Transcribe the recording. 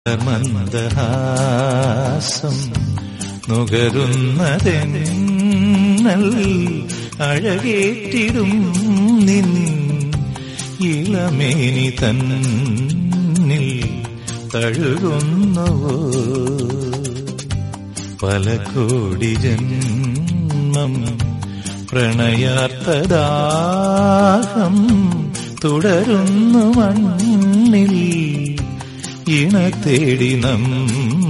മന്ദഹാസം നുകരുന്നതെന്നൽ അഴകേറ്റിടും നിൻ ഇളമേനി തന്നിൽ തഴുകുന്നുവോ പല കോടി ജന്മം പ്രണയാർത്ഥദാഹം തുടരുന്നു മണ്ണിൽ ഇണ തേടി നമ്മെ